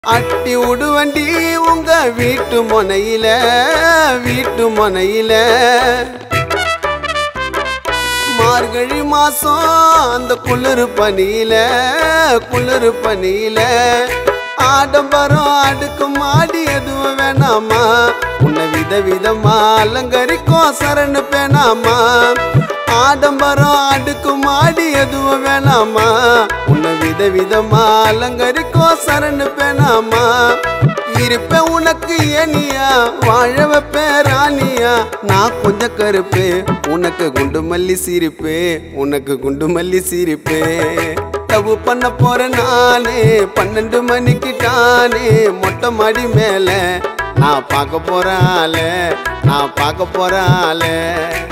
அட்டி உடுவண்டி உங்க வீட்டு முனையில வீட்டு முனையில மார்கழி மாசம் அந்த குளிர் பனியில குளிர் பனியில ஆடம்பரம் அடுக்கு மாடி எதுவும் வேணாமா உன்னை வித விதமா அலங்கரிக்கும் சரணு பேணாமா ஆடம்பரம் அடுக்கு மாடி எதுவும் வேணாமா உன்னை வித விதமா அலங்கரிக்கும் சரணு பேணாமா இருப்பேன் உனக்கு ஏனியா வாழ வைப்பேன் ராணியா நான் கொஞ்சம் கருப்பு உனக்கு குண்டு மல்லி சிரிப்பு உனக்கு குண்டு மல்லி சிரிப்பு தவு பண்ண போற நானே பன்னெண்டு மணிக்கு டானே மொட்டை மாடி மேல நான் பார்க்க போற ஆள நான் பார்க்க போற ஆள